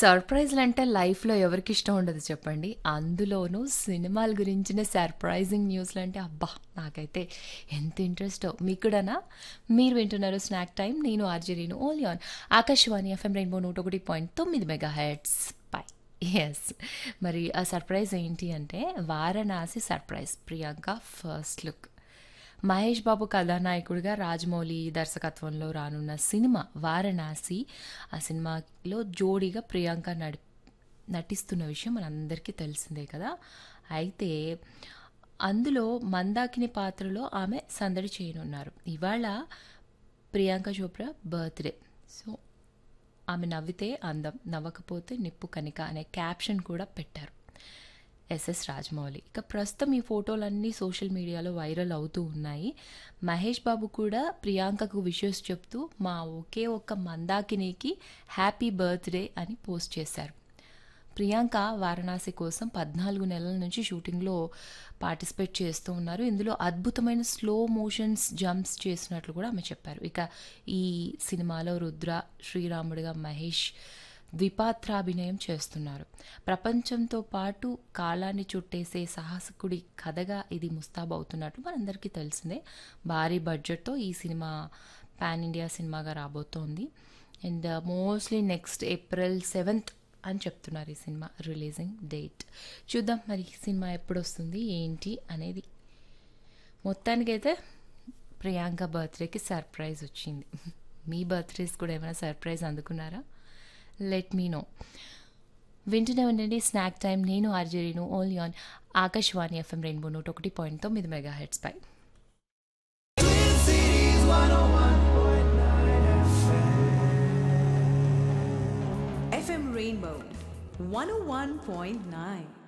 సర్ప్రైజ్‌లు అంటే లైఫ్‌లో ఎవరికిష్టం ఉండదు చెప్పండి. అందులోనూ సినిమాల గురించిన సర్ప్రైజింగ్ న్యూస్‌లంటే అబ్బా! నాకైతే ఎంత ఇంట్రెస్టో. మీకు కూడానా? మీరు వింటున్నారు స్నాక్ టైమ్. నేను R J Reenu only on Akashvani F M rainbow 101.9 megahertz పై. యెస్. మరి ఆ సర్ప్రైజ్ ఏంటి అంటే Varanasi surprise. Priyanka first look. Mahesh Babu కథానాయకుడిగా రాజమౌళి దర్శకత్వంలో రానున్న సినిమా 'వారణాసి'. ఆ సినిమాలో జోడీగా ప్రియాంక నడి నటిస్తున్న విషయం మనందరికీ తెలిసిందే కదా! అయితే అందులో మందాకిని పాత్రలో ఆమె సందడి చేయనున్నారు. ఇవాళ ప్రియాంక చోప్రా బర్త్‌డే. సో, ఆమె నవ్వితే అందం, నవ్వకపోతే నిప్పు కణిక అనే క్యాప్షన్ కూడా పెట్టారు. ఎస్ఎస్ రాజమౌళి. ఇక ప్రస్తుతం ఈ ఫోటోలన్నీ సోషల్ మీడియాలో వైరల్ అవుతూ ఉన్నాయి. మహేష్ బాబు కూడా ప్రియాంకకు విషెస్ చెప్తూ మా ఒకే ఒక్క మందాకినికి హ్యాపీ బర్త్‌డే అని పోస్ట్ చేశారు. ప్రియాంక వారణాసి కోసం 14 నెలల నుంచి షూటింగ్‌లో పార్టిసిపేట్ చేస్తూ ఉన్నారు. ఇందులో అద్భుతమైన స్లో మోషన్స్ జంప్స్ చేసినట్లు కూడా ఆమె చెప్పారు. ఇక ఈ సినిమాలో రుద్ర, శ్రీరాముడిగా మహేష్ ద్విపాత్రాభినయం చేస్తున్నారు. ప్రపంచంతో పాటు కాలాన్ని చుట్టేసే సాహసికుడి కథగా ఇది ముస్తాబవుతున్నట్లు మనందరికీ తెలిసిందే. భారీ బడ్జెట్‌తో ఈ సినిమా పాన్ ఇండియా సినిమాగా రాబోతోంది. అండ్ మోస్ట్‌లీ నెక్స్ట్ ఏప్రిల్ 7థ్ అని చెప్తున్నారు ఈ సినిమా రిలీజింగ్ డేట్. చూద్దాం మరి ఈ సినిమా ఎప్పుడొస్తుంది, ఏంటి అనేది. మొత్తానికైతే ప్రియాంక బర్త్‌డేకి సర్ప్రైజ్ వచ్చింది. మీ బర్త్‌డేస్ కూడా ఏమైనా సర్ప్రైజ్ అందుకున్నారా? Let me know. వింటూనే ఉండండి స్నాక్ టైమ్. నేను R J Reenu only on Akashvani F M rainbow 101.9 megahertz పై. FM Rainbow 101.9